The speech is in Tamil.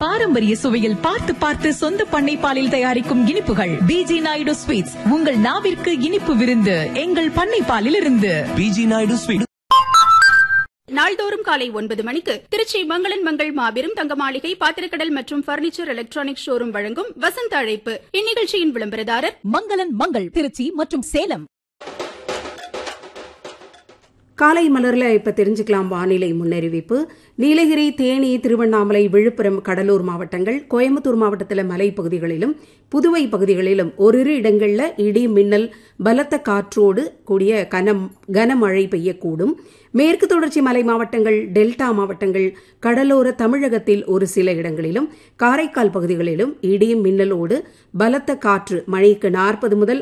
பாரம்பரிய சுவையில் பார்த்து பார்த்து சொந்த பண்ணை பாலில் தயாரிக்கும் இனிப்புகள் பிஜி நாயுடு ஸ்வீட்ஸ் உங்கள் நாவிற்கு இனிப்பு விருந்து எங்கள் பண்ணை பாலில் இருந்து பிஜி நாயுடு ஸ்வீட் நாள்தோறும் காலை ஒன்பது மணிக்கு திருச்சி மங்களன் மங்கள் மாபெரும் தங்க மாளிகை பாத்திரக்கடல் மற்றும் பர்னிச்சர் எலக்ட்ரானிக் ஷோரூம் வழங்கும் வசந்த அழைப்பு இந்நிகழ்ச்சியின் விளம்பரதாரர் மங்களன் மங்கள் திருச்சி மற்றும் சேலம் காலை மலர்ல இப்ப தெரிஞ்சுக்கலாம் வானிலை முன்னறிவிப்பு நீலகிரி தேனி திருவண்ணாமலை விழுப்புரம் கடலூர் மாவட்டங்கள் கோயம்புத்தூர் மாவட்டத்தில் மலைப்பகுதிகளிலும் புதுவை பகுதிகளிலும் ஓரிரு இடங்கள்ல இடி மின்னல் பலத்த காற்றோடு கூடிய கனம் கனமழை பெய்யக்கூடும் மேற்கு தொடர்ச்சி மலை மாவட்டங்கள் டெல்டா மாவட்டங்கள் கடலோர தமிழகத்தில் ஒரு சில இடங்களிலும் காரைக்கால் பகுதிகளிலும் இடி மின்னலோடு பலத்த காற்று மழைக்கு நாற்பது முதல்